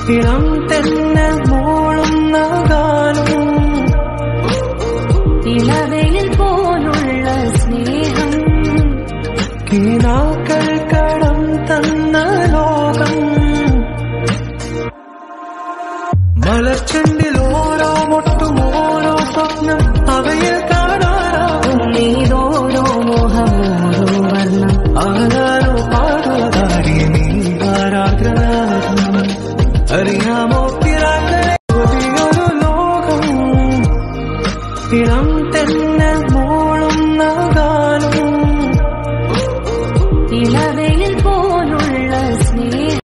ഇളം തന്നെ മൂളുന്ന ഗാനം ഇളവയിൽ പോലുള്ള സ്നേഹം കിനാക്കൾ കടം തന്ന ലോകം മലച്ചെണ്ടിൽ ഓരോ മുട്ടും ഓരോ സ്വപ്നം അവയെ